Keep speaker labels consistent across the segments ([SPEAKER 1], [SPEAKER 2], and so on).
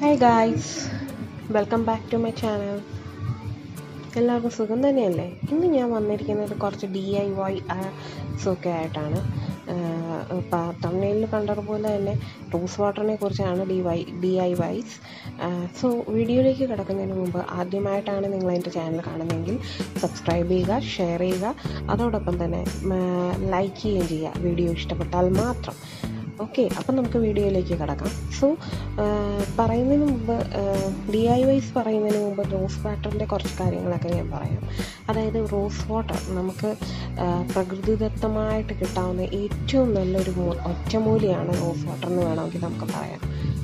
[SPEAKER 1] hi guys welcome back to my channel എല്ലാവർക്കും സുഖം തന്നെയല്ലേ ഇന്ന് ഞാൻ വന്നിരിക്കുന്നത് കുറച്ച് ഡി ഐ വൈ ഒക്കെ ആയിട്ടാണ് ഇപ്പോൾ തമിഴിൽ കണ്ടതുപോലെ തന്നെ റോസ് വാട്ടറിനെ കുറിച്ചാണ് D Y D I Y's so വീഡിയോയിലേക്ക് കിടക്കുന്നതിന് മുമ്പ് ആദ്യമായിട്ടാണ് നിങ്ങൾ എൻ്റെ ചാനൽ കാണുന്നതെങ്കിൽ സബ്സ്ക്രൈബ് ചെയ്യുക ഷെയർ ചെയ്യുക അതോടൊപ്പം തന്നെ ലൈക്ക് ചെയ്യുകയും ചെയ്യുക വീഡിയോ ഇഷ്ടപ്പെട്ടാൽ മാത്രം ഓക്കെ അപ്പം നമുക്ക് വീഡിയോയിലേക്ക് കിടക്കാം സോ പറയുന്നതിന് മുമ്പ് ഡി ഐ വൈസ് പറയുന്നതിന് മുമ്പ് റോസ് വാട്ടറിൻ്റെ കുറച്ച് കാര്യങ്ങളൊക്കെ ഞാൻ പറയാം അതായത് റോസ് വാട്ടർ നമുക്ക് പ്രകൃതിദത്തമായിട്ട് കിട്ടാവുന്ന ഏറ്റവും നല്ലൊരു മൂ ഒറ്റമൂലിയാണ് റോസ് വാട്ടർ എന്ന് വേണമെങ്കിൽ നമുക്ക് പറയാം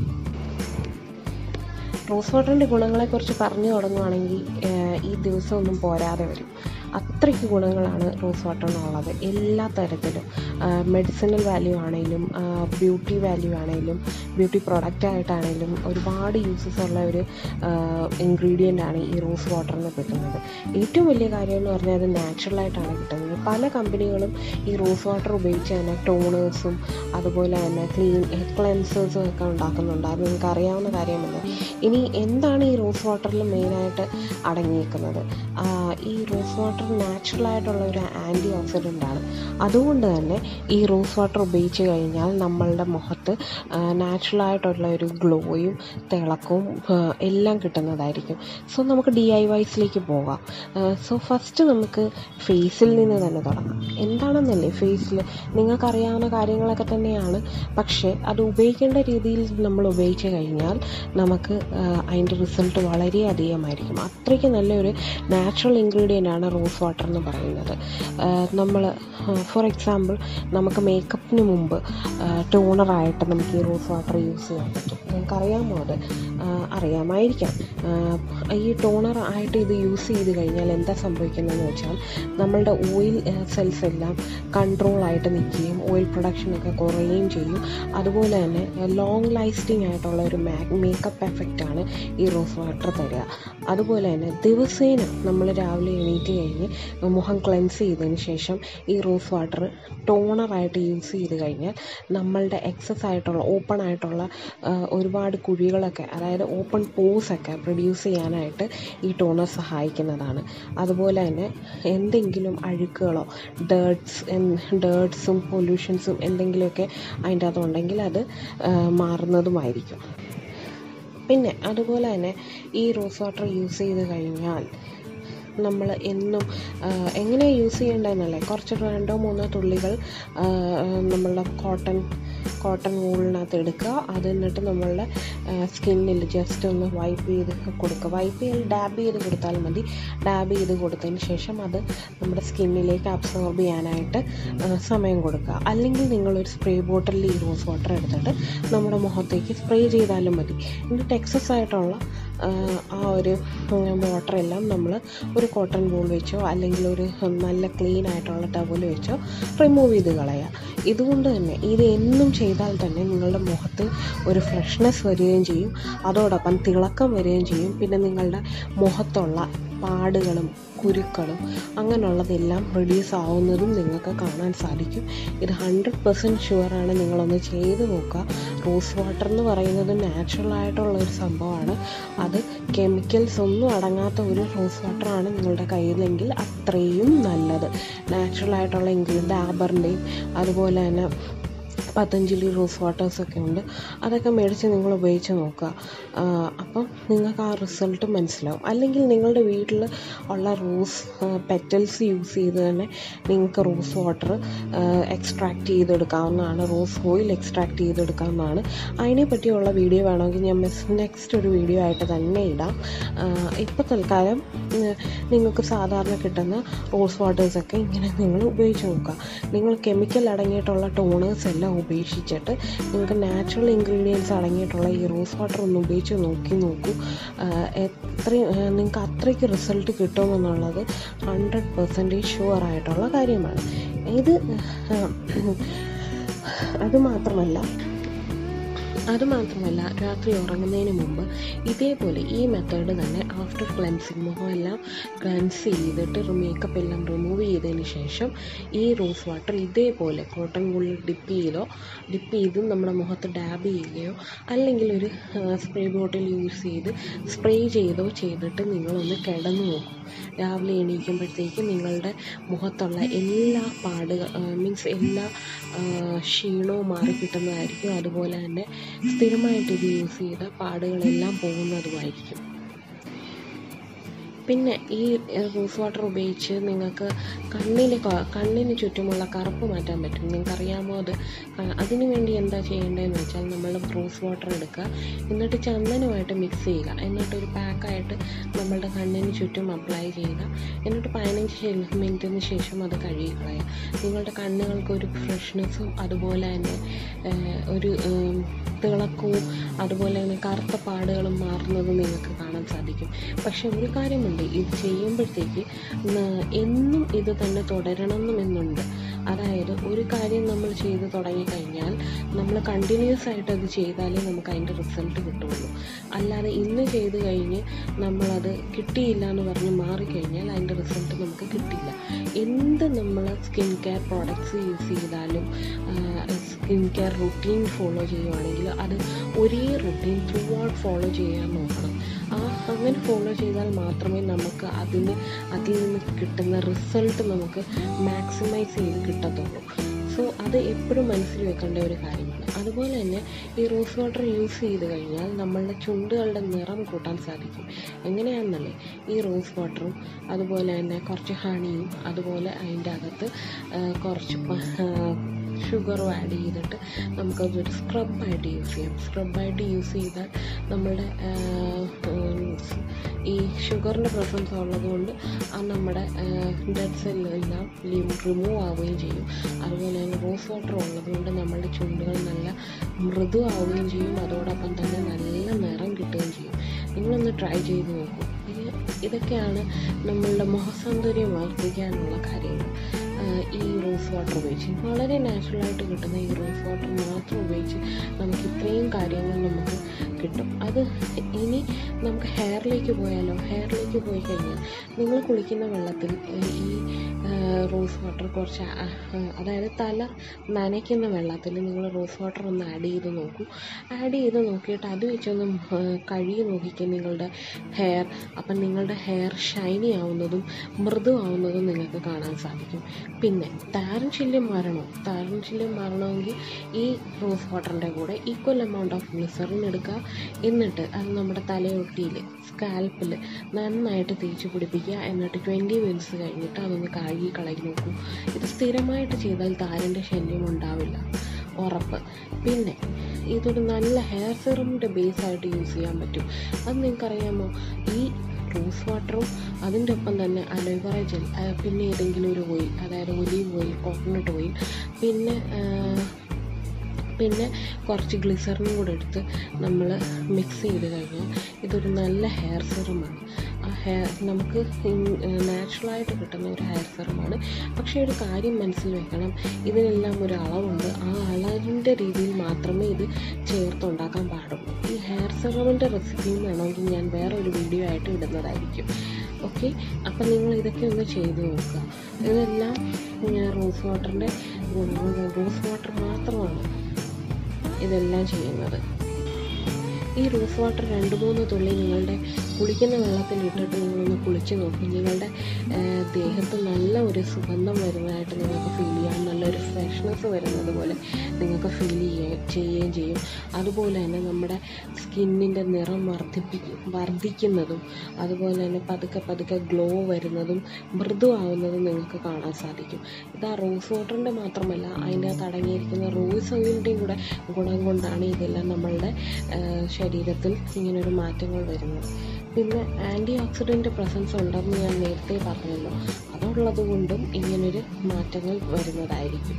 [SPEAKER 1] റോസ് വാട്ടറിൻ്റെ ഗുണങ്ങളെക്കുറിച്ച് പറഞ്ഞു തുടങ്ങുവാണെങ്കിൽ ഈ ദിവസമൊന്നും പോരാതെ വരും അത്രയ്ക്ക് ഗുണങ്ങളാണ് റോസ് വാട്ടറിനുള്ളത് എല്ലാ തരത്തിലും മെഡിസിനൽ വാല്യൂ ആണെങ്കിലും ബ്യൂട്ടി വാല്യൂ ആണെങ്കിലും ബ്യൂട്ടി പ്രൊഡക്റ്റ് ആയിട്ടാണെങ്കിലും ഒരുപാട് യൂസസ് ഉള്ള ഒരു ഇൻഗ്രീഡിയൻ്റ് ആണ് ഈ റോസ് വാട്ടറിന് കിട്ടുന്നത് ഏറ്റവും വലിയ കാര്യം എന്ന് പറഞ്ഞാൽ അത് നാച്ചുറലായിട്ടാണ് കിട്ടുന്നത് പല കമ്പനികളും ഈ റോസ് വാട്ടർ ഉപയോഗിച്ച് തന്നെ ടോണേഴ്സും അതുപോലെ തന്നെ ക്ലീൻ ക്ലെൻസേഴ്സും ഒക്കെ ഉണ്ടാക്കുന്നുണ്ട് അത് നിങ്ങൾക്ക് അറിയാവുന്ന കാര്യമല്ല ഇനി എന്താണ് ഈ റോസ് വാട്ടറിൽ മെയിനായിട്ട് അടങ്ങിയിരിക്കുന്നത് ഈ റോസ് വാട്ടർ നാച്ചുറലായിട്ടുള്ള ഒരു ആൻറ്റി ഓക്സിഡൻ്റ് ആണ് അതുകൊണ്ട് തന്നെ ഈ റോസ് വാട്ടർ ഉപയോഗിച്ച് കഴിഞ്ഞാൽ നമ്മളുടെ മുഖത്ത് നാച്ചുറലായിട്ടുള്ള ഒരു ഗ്ലോയും തിളക്കവും എല്ലാം കിട്ടുന്നതായിരിക്കും സോ നമുക്ക് ഡി ഐ വൈസിലേക്ക് പോകാം സോ ഫസ്റ്റ് നമുക്ക് ഫേസിൽ നിന്ന് തന്നെ തുടങ്ങാം എന്താണെന്നല്ലേ ഫേസിൽ നിങ്ങൾക്കറിയാവുന്ന കാര്യങ്ങളൊക്കെ തന്നെയാണ് പക്ഷേ അത് ഉപയോഗിക്കേണ്ട രീതിയിൽ നമ്മൾ ഉപയോഗിച്ച് കഴിഞ്ഞാൽ നമുക്ക് അതിൻ്റെ റിസൾട്ട് വളരെയധികമായിരിക്കും അത്രയ്ക്ക് നല്ലൊരു നാച്ചുറൽ ഇൻഗ്രീഡിയൻ്റ് ആണ് റോസ് വാട്ടർ എന്ന് പറയുന്നത് നമ്മൾ ഫോർ എക്സാമ്പിൾ നമുക്ക് മേക്കപ്പിന് മുമ്പ് ടോണറായിട്ട് നമുക്ക് ഈ റോസ് വാട്ടർ യൂസ് ചെയ്യാൻ പറ്റും നിങ്ങൾക്ക് അറിയാമോ അത് അറിയാമായിരിക്കാം ഈ ടോണർ ആയിട്ട് ഇത് യൂസ് ചെയ്ത് കഴിഞ്ഞാൽ എന്താ സംഭവിക്കുന്നതെന്ന് വെച്ചാൽ നമ്മളുടെ ഓയിൽ സെൽസ് എല്ലാം കൺട്രോൾ ആയിട്ട് നിൽക്കുകയും ഓയിൽ പ്രൊഡക്ഷനൊക്കെ കുറയുകയും ചെയ്യും അതുപോലെ തന്നെ ലോങ് ലാസ്റ്റിംഗ് ആയിട്ടുള്ള ഒരു മേക്കപ്പ് എഫക്റ്റ് ആണ് ഈ റോസ് വാട്ടർ തരിക അതുപോലെ തന്നെ ദിവസേന നമ്മൾ രാവിലെ എണീറ്റ് കഴിഞ്ഞ് മുഖം ക്ലെൻസ് ചെയ്തതിന് ശേഷം ഈ റോസ് വാട്ടർ ടോണറായിട്ട് യൂസ് ചെയ്ത് കഴിഞ്ഞാൽ നമ്മളുടെ എക്സസ് ആയിട്ടുള്ള ഓപ്പൺ ആയിട്ടുള്ള ഒരുപാട് കുഴികളൊക്കെ അതായത് ഓപ്പൺ പോസ് ഒക്കെ പ്രൊഡ്യൂസ് ചെയ്യാനായിട്ട് ഈ ടോണർ സഹായിക്കുന്നതാണ് അതുപോലെ തന്നെ എന്തെങ്കിലും അഴുക്കുകളോ ഡേർട്സ് ഡേർട്സും പൊല്യൂഷൻസും എന്തെങ്കിലുമൊക്കെ അതിൻ്റെ അകത്തുണ്ടെങ്കിൽ അത് മാറുന്നതുമായിരിക്കും പിന്നെ അതുപോലെ തന്നെ ഈ റോസ് വാട്ടർ യൂസ് ചെയ്ത് കഴിഞ്ഞാൽ നമ്മൾ എന്നും എങ്ങനെ യൂസ് ചെയ്യേണ്ടതെന്നല്ലേ കുറച്ച് രണ്ടോ മൂന്നോ തുള്ളികൾ നമ്മളുടെ കോട്ടൺ കോട്ടൺ വൂളിനകത്ത് എടുക്കുക അത് എന്നിട്ട് നമ്മളുടെ സ്കിന്നിൽ ജസ്റ്റ് ഒന്ന് വൈപ്പ് ചെയ്ത് കൊടുക്കുക വൈപ്പ് ചെയ്ത് ഡാബ് ചെയ്ത് കൊടുത്താൽ മതി ഡാബ് ചെയ്ത് കൊടുത്തതിന് ശേഷം അത് നമ്മുടെ സ്കിന്നിലേക്ക് അബ്സോർബ് ചെയ്യാനായിട്ട് സമയം കൊടുക്കുക അല്ലെങ്കിൽ നിങ്ങളൊരു സ്പ്രേ ബോട്ടിലിൽ ഈ റോസ് വാട്ടർ എടുത്തിട്ട് നമ്മുടെ മുഖത്തേക്ക് സ്പ്രേ ചെയ്താലും മതി എന്നിട്ട് എക്സസ് ആയിട്ടുള്ള ആ ഒരു വാട്ടറെല്ലാം നമ്മൾ ഒരു കോട്ടൺ ബോൾ വെച്ചോ അല്ലെങ്കിൽ ഒരു നല്ല ക്ലീൻ ആയിട്ടുള്ള ടവൽ വെച്ചോ റിമൂവ് ചെയ്ത് കളയുക ഇതുകൊണ്ട് തന്നെ ഇത് എന്നും ചെയ്താൽ തന്നെ നിങ്ങളുടെ മുഖത്ത് ഒരു ഫ്രഷ്നെസ് വരികയും ചെയ്യും അതോടൊപ്പം തിളക്കം വരികയും ചെയ്യും പിന്നെ നിങ്ങളുടെ മുഖത്തുള്ള പാടുകളും കുരുക്കളും അങ്ങനെയുള്ളതെല്ലാം റിഡ്യൂസ് ആവുന്നതും നിങ്ങൾക്ക് കാണാൻ സാധിക്കും ഇത് ഹൺഡ്രഡ് പെർസെൻറ്റ് ഷുവറാണ് നിങ്ങളൊന്ന് ചെയ്ത് നോക്കുക റോസ് വാട്ടർ എന്ന് പറയുന്നത് നാച്ചുറൽ ആയിട്ടുള്ള ഒരു സംഭവമാണ് അത് കെമിക്കൽസ് ഒന്നും അടങ്ങാത്ത ഒരു റോസ് വാട്ടറാണ് നിങ്ങളുടെ കയ്യിലെങ്കിൽ അത്രയും നല്ലത് നാച്ചുറൽ ആയിട്ടുള്ള ഇൻഗ്രീഡിയൻ്റ് ഡാബറിൻ്റെയും അതുപോലെ തന്നെ പതഞ്ജലി റോസ് വാട്ടേഴ്സൊക്കെ ഉണ്ട് അതൊക്കെ മേടിച്ച് നിങ്ങൾ ഉപയോഗിച്ച് നോക്കുക അപ്പം നിങ്ങൾക്ക് ആ റിസൾട്ട് മനസ്സിലാവും അല്ലെങ്കിൽ നിങ്ങളുടെ വീട്ടിൽ ഉള്ള റോസ് പെറ്റൽസ് യൂസ് ചെയ്ത് തന്നെ നിങ്ങൾക്ക് റോസ് വാട്ടർ എക്സ്ട്രാക്ട് ചെയ്തെടുക്കാവുന്നതാണ് റോസ് ഓയിൽ എക്സ്ട്രാക്ട് ചെയ്തെടുക്കാവുന്നതാണ് അതിനെ പറ്റിയുള്ള വീഡിയോ വേണമെങ്കിൽ ഞാൻ നെക്സ്റ്റ് ഒരു വീഡിയോ ആയിട്ട് തന്നെ ഇടാം ഇപ്പോൾ തൽക്കാലം നിങ്ങൾക്ക് സാധാരണ കിട്ടുന്ന റോസ് വാട്ടേഴ്സൊക്കെ ഇങ്ങനെ നിങ്ങൾ ഉപയോഗിച്ച് നോക്കുക നിങ്ങൾ കെമിക്കൽ അടങ്ങിയിട്ടുള്ള ടോണേഴ്സ് എല്ലാം ഉപേക്ഷിച്ചിട്ട് നിങ്ങൾക്ക് നാച്ചുറൽ ഇൻഗ്രീഡിയൻസ് അടങ്ങിയിട്ടുള്ള ഈ റോസ് വാട്ടർ ഒന്ന് ഉപയോഗിച്ച് നോക്കി നോക്കൂ എത്രയും നിങ്ങൾക്ക് അത്രയ്ക്ക് റിസൾട്ട് കിട്ടുമെന്നുള്ളത് ഹൺഡ്രഡ് പെർസെൻറ്റേജ് ഷുവർ ആയിട്ടുള്ള കാര്യമാണ് ഇത് അതുമാത്രമല്ല അതുമാത്രമല്ല രാത്രി ഉറങ്ങുന്നതിന് മുമ്പ് ഇതേപോലെ ഈ മെത്തേഡ് തന്നെ ആഫ്റ്റർ ക്ലെൻസിങ് മുഖമെല്ലാം ക്ലെൻസ് ചെയ്തിട്ട് മേക്കപ്പ് എല്ലാം റിമൂവ് ചെയ്തതിന് ശേഷം ഈ റോസ് വാട്ടർ ഇതേപോലെ കോട്ടൺ വുള്ളിൽ ഡിപ്പ് ചെയ്തോ ഡിപ്പ് ചെയ്ത് നമ്മുടെ മുഖത്ത് ഡാബ് ചെയ്യുകയോ അല്ലെങ്കിൽ ഒരു സ്പ്രേ ബോട്ടിൽ യൂസ് ചെയ്ത് സ്പ്രേ ചെയ്തോ ചെയ്തിട്ട് നിങ്ങളൊന്ന് കിടന്നു നോക്കും രാവിലെ എണീക്കുമ്പോഴത്തേക്ക് നിങ്ങളുടെ മുഖത്തുള്ള എല്ലാ പാടുകൾ മീൻസ് എല്ലാ ആ, ക്ഷീണവും മാറി കിട്ടുന്നതായിരിക്കും അതുപോലെ തന്നെ സ്ഥിരമായിട്ട് ഇത് യൂസ് ചെയ്ത പാടുകളെല്ലാം പോകുന്നതുമായിരിക്കും പിന്നെ ഈ റോസ് വാട്ടർ ഉപയോഗിച്ച് നിങ്ങൾക്ക് കണ്ണിന് ക- കണ്ണിന് ചുറ്റുമുള്ള കറുപ്പ് മാറ്റാൻ പറ്റും നിങ്ങൾക്കറിയാമോ അത് ക- അതിനു വേണ്ടി എന്താ ചെയ്യേണ്ടതെന്ന് വെച്ചാൽ നമ്മൾ റോസ് വാട്ടർ എടുക്കുക എന്നിട്ട് ചന്ദനമായിട്ട് മിക്സ് ചെയ്യുക എന്നിട്ട് ഒരു പാക്കായിട്ട് നമ്മളുടെ കണ്ണിന് ചുറ്റും അപ്ലൈ ചെയ്യുക എന്നിട്ട് പതിനഞ്ച് മിനിറ്റിന് ശേഷം അത് കഴുകി കളയുക നിങ്ങളുടെ കണ്ണുകൾക്ക് ഒരു ഫ്രഷ്നെസ്സും അതുപോലെ തന്നെ ഏഹ്, ഒരു ഉം, തിളക്കവും അതുപോലെ തന്നെ കറുത്ത പാടുകളും മാറുന്നത് നിങ്ങൾക്ക് കാണാൻ സാധിക്കും പക്ഷെ ഒരു കാര്യമുണ്ട് ഇത് ചെയ്യുമ്പോഴത്തേക്ക് ന- എന്നും ഇത് തന്നെ തുടരണമെന്നുണ്ട് അതായത് ഒരു കാര്യം നമ്മൾ ചെയ്ത് തുടങ്ങിക്കഴിഞ്ഞാൽ നമ്മൾ കണ്ടിന്യൂസ് ആയിട്ട് അത് ചെയ്താലേ നമുക്ക് അതിൻ്റെ റിസൾട്ട് കിട്ടുള്ളൂ അല്ലാതെ ഇന്ന് ചെയ്ത് കഴിഞ്ഞ് നമ്മളത് കിട്ടിയില്ല എന്ന് പറഞ്ഞ് മാറിക്കഴിഞ്ഞാൽ അതിൻ്റെ റിസൾട്ട് നമുക്ക് കിട്ടില്ല എന്ത് നമ്മൾ സ്കിൻ കെയർ പ്രോഡക്ട്സ് യൂസ് ചെയ്താലും സ്കിൻ കെയർ റുട്ടീൻ ഫോളോ ചെയ്യുവാണെങ്കിൽ അത് ഒരേ റുട്ടീൻ ത്രൂ ഔട്ട് ഫോളോ ചെയ്യാൻ നോക്കണം ആ അങ്ങനെ ഫോളോ ചെയ്താൽ മാത്രമേ നമുക്ക് അതിന് അതിൽ നിന്ന് കിട്ടുന്ന റിസൾട്ട് നമുക്ക് മാക്സിമൈസ് ചെയ്ത് കിട്ടത്തുള്ളൂ സോ അത് എപ്പോഴും മനസ്സിൽ വെക്കേണ്ട ഒരു കാര്യമാണ് അതുപോലെ തന്നെ ഈ റോസ് വാട്ടർ യൂസ് ചെയ്ത് കഴിഞ്ഞാൽ നമ്മളുടെ ചുണ്ടുകളുടെ നിറം കൂട്ടാൻ സാധിക്കും എങ്ങനെയാണെന്നല്ലേ ഈ റോസ് വാട്ടറും അതുപോലെ തന്നെ കുറച്ച് ഹണിയും അതുപോലെ അതിൻ്റെ അകത്ത് ആ, കുറച്ച് ഷുഗറും ആഡ് ചെയ്തിട്ട് നമുക്കതൊരു സ്ക്രബായിട്ട് യൂസ് ചെയ്യാം സ്ക്രബായിട്ട് യൂസ് ചെയ്താൽ നമ്മളുടെ ആ, ഉം, ഈ ഷുഗറിൻ്റെ പ്രസൻസ് ഉള്ളതുകൊണ്ട് ആ നമ്മുടെ ഡെഡ് സെല്ലെല്ലാം റിമൂവ് ആവുകയും ചെയ്യും അതുപോലെ തന്നെ റോസ് വാട്ടർ ഉള്ളതുകൊണ്ട് നമ്മളുടെ ചുണ്ടുകൾ നല്ല മൃദുവാവുകയും ചെയ്യും അതോടൊപ്പം തന്നെ നല്ല നിറം കിട്ടുകയും ചെയ്യും നിങ്ങളൊന്ന് ട്രൈ ചെയ്ത് നോക്കൂ ഇത് ഇതൊക്കെയാണ് നമ്മളുടെ മുഖസൗന്ദര്യം വർദ്ധിക്കാനുള്ള കാര്യങ്ങൾ ആഹ് ഈ റോസ് വാട്ടർ ഉപയോഗിച്ച് വളരെ നാച്ചുറലായിട്ട് കിട്ടുന്ന ഈ റോസ് വാട്ടർ മാത്രം ഉപയോഗിച്ച് നമുക്ക് ഇത്രയും കാര്യങ്ങൾ നമുക്ക് കിട്ടും അത് ഇനി നമുക്ക് ഹെയറിലേക്ക് പോയാലോ ഹെയറിലേക്ക് പോയി കഴിഞ്ഞാൽ നിങ്ങൾ കുളിക്കുന്ന വെള്ളത്തിൽ ഏഹ് ഈ ആഹ് റോസ് വാട്ടർ കുറച്ച് ആ- ആ- അതായത് തല നനയ്ക്കുന്ന വെള്ളത്തിൽ നിങ്ങൾ റോസ് വാട്ടർ ഒന്ന് ആഡ് ചെയ്ത് നോക്കൂ ആഡ് ചെയ്ത് നോക്കിയിട്ട് അത് വെച്ചൊന്ന് ആഹ് കഴുകി നോക്കിക്കുക നിങ്ങളുടെ ഹെയർ അപ്പം നിങ്ങളുടെ ഹെയർ ഷൈനി ആവുന്നതും മൃദുവാവുന്നതും നിങ്ങൾക്ക് കാണാൻ സാധിക്കും പിന്നെ താരൻ ശല്യം മാറണോ താരൻ ശല്യം മാറണമെങ്കിൽ ഈ റോസ് വാട്ടറിൻ്റെ കൂടെ ഈക്വൽ എമൗണ്ട് ഓഫ് ഗ്ലിസറിൻ എടുക്കുക എന്നിട്ട് അത് നമ്മുടെ തലയൊട്ടിയിൽ സ്കാൽപ്പിൽ നന്നായിട്ട് തേച്ച് പിടിപ്പിക്കുക എന്നിട്ട് ട്വൻറ്റി മിനിറ്റ്സ് കഴിഞ്ഞിട്ട് അതൊന്ന് കഴുകി കളയി നോക്കൂ ഇത് സ്ഥിരമായിട്ട് ചെയ്താൽ താരൻ്റെ ശല്യം ഉണ്ടാവില്ല ഉറപ്പ് പിന്നെ ഇതൊരു നല്ല ഹെയർ സെറമിൻ്റെ ബേസ് ആയിട്ട് യൂസ് ചെയ്യാൻ പറ്റും അത് നിങ്ങൾക്കറിയാമോ ഈ റോസ് വാട്ടറും അതിൻ്റെ ഒപ്പം തന്നെ അലോവേറ ജെൽ പിന്നെ ഏതെങ്കിലും ഒരു ഓയിൽ അതായത് ഒലീവ് ഓയിൽ കോക്കനട്ട് ഓയിൽ പിന്നെ ആ, പിന്നെ കുറച്ച് ഗ്ലിസറിനും കൂടെ എടുത്ത് നമ്മൾ മിക്സ് ചെയ്ത് കഴിഞ്ഞാൽ ഇതൊരു നല്ല ഹെയർ സെറമാണ് ആ ഹെയർ നമുക്ക് നാച്ചുറലായിട്ട് കിട്ടുന്ന ഒരു ഹെയർ സെറമാണ് പക്ഷേ ഒരു കാര്യം മനസ്സിൽ വെക്കണം ഇതിനെല്ലാം ഒരു അളവുണ്ട് ആ അളവിൻ്റെ രീതിയിൽ മാത്രമേ ഇത് ചേർത്തുണ്ടാക്കാൻ പാടുള്ളൂ ഈ ഹെയർ സെറമിൻ്റെ റെസിപ്പിയും വേണമെങ്കിൽ ഞാൻ വേറെ ഒരു വീഡിയോ ആയിട്ട് ഇടുന്നതായിരിക്കും ഓക്കെ അപ്പം നിങ്ങൾ ഇതൊക്കെ ഒന്ന് ചെയ്ത് നോക്കുക ഇതെല്ലാം റോസ് വാട്ടറിൻ്റെ റോസ് വാട്ടർ മാത്രമാണ് ഇതെല്ലാം ചെയ്യുന്നത് ഈ റോസ് വാട്ടർ രണ്ട് മൂന്ന് തുള്ളി നിങ്ങളുടെ കുളിക്കുന്ന വെള്ളത്തിൽ ഇട്ടിട്ട് നിങ്ങളൊന്ന് കുളിച്ച് നോക്കും നിങ്ങളുടെ ആ, ദേഹത്ത് നല്ല ഒരു സുഗന്ധം വരുന്നതായിട്ട് നിങ്ങൾക്ക് ഫീൽ ചെയ്യാം നല്ലൊരു ഫ്രഷ്നെസ് വരുന്നത് പോലെ നിങ്ങൾക്ക് ഫീൽ ചെയ്യുകയും ചെയ്യുകയും ചെയ്യും അതുപോലെ തന്നെ നമ്മുടെ സ്കിന്നിൻ്റെ നിറം വർദ്ധിപ്പിക്കും വർദ്ധിക്കുന്നതും അതുപോലെ തന്നെ പതുക്കെ പതുക്കെ ഗ്ലോ വരുന്നതും മൃദുവാകുന്നതും നിങ്ങൾക്ക് കാണാൻ സാധിക്കും ഇത് ആ റോസ് വാട്ടറിൻ്റെ മാത്രമല്ല അതിൻ്റെ അകത്ത് അടങ്ങിയിരിക്കുന്ന റോസ് ഓയിലിൻ്റെയും കൂടെ ഗുണം കൊണ്ടാണ് ഇതെല്ലാം നമ്മളുടെ ആ, ശരീരത്തിൽ ഇങ്ങനൊരു മാറ്റങ്ങൾ വരുന്നത് പിന്നെ ആൻറ്റി ഓക്സിഡൻറ്റ് പ്രസൻസ് ഉണ്ടെന്ന് ഞാൻ നേരത്തെ പറഞ്ഞല്ലോ അതുള്ളത് കൊണ്ടും ഇങ്ങനൊരു മാറ്റങ്ങൾ വരുന്നതായിരിക്കും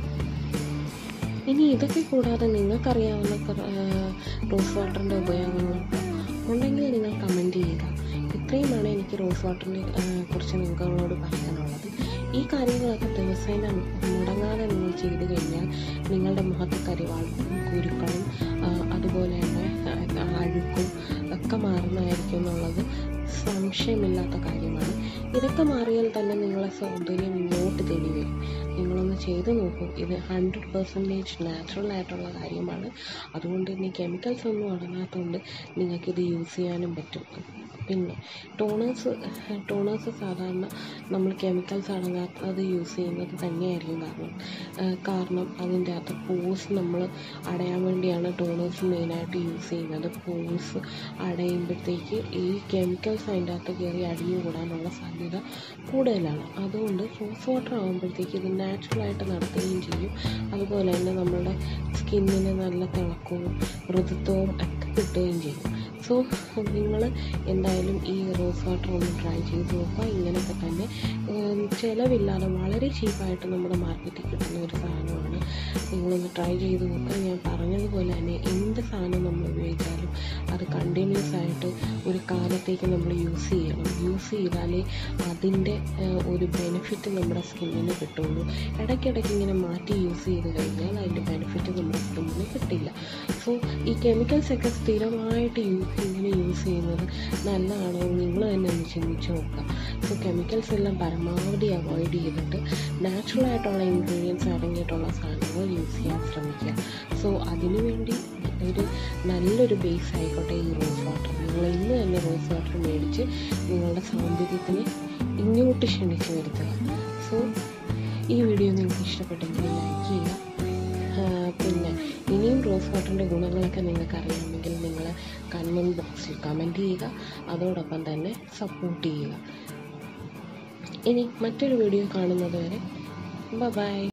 [SPEAKER 1] ഇനി ഇതൊക്കെ കൂടാതെ നിങ്ങൾക്കറിയാവുന്ന കുറ- ആ, റോസ് വാട്ടറിൻ്റെ ഉപയോഗങ്ങളുണ്ടോ ഉണ്ടെങ്കിൽ നിങ്ങൾ കമൻറ്റ് ചെയ്യുക ഇത്രയുമാണ് എനിക്ക് റോസ് വാട്ടറിനെ കുറിച്ച് നിങ്ങളോട് പറയാനുള്ളത് ഈ കാര്യങ്ങളൊക്കെ ദിവസേന മുടങ്ങാതെ നിങ്ങൾ ചെയ്തു കഴിഞ്ഞാൽ നിങ്ങളുടെ മുഖത്ത് കരിവാളും കുരുക്കളും ആ, അതുപോലെ തന്നെ ആ, അഴുക്കും ഒക്കെ മാറുന്നതായിരിക്കും എന്നുള്ളത് സംശയമില്ലാത്ത കാര്യമാണ് ഇതൊക്കെ മാറിയാൽ തന്നെ നിങ്ങളെ സൗന്ദര്യം ഇങ്ങോട്ട് തേടി വരും നിങ്ങളൊന്ന് ചെയ്ത് നോക്കൂ ഇത് ഹൺഡ്രഡ് പെർസെൻറ്റേജ് നാച്ചുറൽ ആയിട്ടുള്ള കാര്യമാണ് അതുകൊണ്ട് തന്നെ കെമിക്കൽസ് ഒന്നും അടങ്ങാത്തതുകൊണ്ട് നിങ്ങൾക്കിത് യൂസ് ചെയ്യാനും പറ്റും പിന്നെ ടോണേഴ്സ് ടോണേഴ്സ് സാധാരണ നമ്മൾ കെമിക്കൽസ് അടങ്ങാത്തത് യൂസ് ചെയ്യുന്നത് തന്നെയായിരിക്കും കാരണം ആ, കാരണം അതിൻ്റെ അകത്ത് പോസ് നമ്മൾ അടയാൻ വേണ്ടിയാണ് ടോണേഴ്സ് മെയിനായിട്ട് യൂസ് ചെയ്യുന്നത് പോസ് അടയുമ്പോഴത്തേക്ക് ഈ കെമിക്കൽസ് അതിൻ്റെ അകത്ത് കയറി അടിഞ്ഞു കൂടാനുള്ള സാധ്യത കൂടുതലാണ് അതുകൊണ്ട് റോസ് വാട്ടർ ആകുമ്പോഴത്തേക്ക് ഇത് നാച്ചുറലായിട്ട് നടത്തുകയും ചെയ്യും അതുപോലെ തന്നെ നമ്മളുടെ സ്കിന്നിന് നല്ല തിളക്കവും മൃദുത്വവും ഒക്കെ കിട്ടുകയും ചെയ്യും സോ നിങ്ങൾ എന്തായാലും ഈ റോസ് വാട്ടർ ഒന്ന് ട്രൈ ചെയ്ത് നോക്കുക ഇങ്ങനെയൊക്കെ തന്നെ ഉം, ചിലവില്ലാതെ വളരെ ചീപ്പായിട്ട് നമ്മുടെ മാർക്കറ്റിൽ കിട്ടുന്ന ഒരു സാധനമാണ് നിങ്ങളൊന്ന് ട്രൈ ചെയ്ത് നോക്കുക ഞാൻ പറഞ്ഞതുപോലെ തന്നെ എന്ത് സാധനം നമ്മൾ ഉപയോഗിച്ചാലും അത് കണ്ടിന്യൂസ് ആയിട്ട് ഒരു കാലത്തേക്ക് നമ്മൾ യൂസ് ചെയ്യണം യൂസ് ചെയ്താലേ അതിൻ്റെ ഏഹ്, ഒരു ബെനിഫിറ്റ് നമ്മുടെ സ്കിന്നിന് കിട്ടുള്ളൂ ഇടയ്ക്കിടയ്ക്ക് ഇങ്ങനെ മാറ്റി യൂസ് ചെയ്ത് കഴിഞ്ഞാൽ അതിൻ്റെ ബെനിഫിറ്റ് നമ്മുടെ സ്കിന്നിന് കിട്ടില്ല സോ ഈ കെമിക്കൽസ് ഒക്കെ സ്ഥിരമായിട്ട് യൂസ് ഇങ്ങനെ യൂസ് ചെയ്യുന്നത് നല്ലതാണോ എന്ന് നിങ്ങൾ തന്നെ ഒന്ന് ചിന്തിച്ച് നോക്കുക സോ കെമിക്കൽസ് എല്ലാം പരമാവധി അവോയ്ഡ് ചെയ്തിട്ട് നാച്ചുറൽ ആയിട്ടുള്ള ഇൻഗ്രീഡിയൻസ് അടങ്ങിയിട്ടുള്ള സാധനങ്ങൾ യൂസ് ചെയ്യാൻ ശ്രമിക്കുക സോ അതിനുവേണ്ടി ഒരു നല്ലൊരു ബേസ് ആയിക്കോട്ടെ ഈ റോസ് വാട്ടർ നിങ്ങൾ ഇന്ന് തന്നെ റോസ് വാട്ടർ മേടിച്ച് നിങ്ങളുടെ സൗന്ദര്യത്തിന് ഇങ്ങോട്ട് ക്ഷണിച്ച് വരുത്തുക സോ ഈ വീഡിയോ നിങ്ങൾക്ക് ഇഷ്ടപ്പെട്ടെങ്കിൽ ലൈക്ക് ചെയ്യുക ആ, പിന്നെ ഇനിയും റോസ് വാട്ടറിൻ്റെ ഗുണങ്ങളൊക്കെ നിങ്ങൾക്ക് അറിയാമെങ്കിൽ നിങ്ങൾ കമൻറ്റ് ബോക്സിൽ കമൻറ്റ് ചെയ്യുക അതോടൊപ്പം തന്നെ സപ്പോർട്ട് ചെയ്യുക ഇനി മറ്റൊരു വീഡിയോ കാണുന്നത് വരെ ബൈ